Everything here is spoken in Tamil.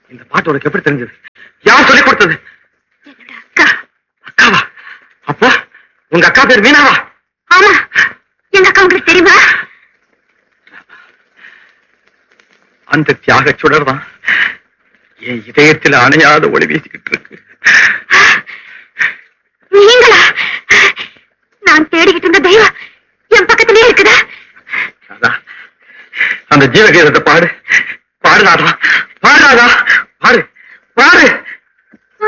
இந்த பாட்டு உனக்கு எப்படி தெரிஞ்சது யார் சொல்லி கொடுத்தது என்னோட அக்கா அக்காவா அப்போ உங்க அக்கா பேர் மீனாவா ஆமா எங்க அக்கா உங்களுக்கு தெரியுமா அந்த தியாக சுடர் தான் என் இதயத்தில் அணையாத ஒளி வீசிக்கிட்டு இருக்கு நீங்களா நான் தேடிக்கிட்டு இருந்த தெய்வம் என் பக்கத்திலே இருக்குதா அதான் அந்த ஜீவகீதத்தை பாடு பாடுதாடா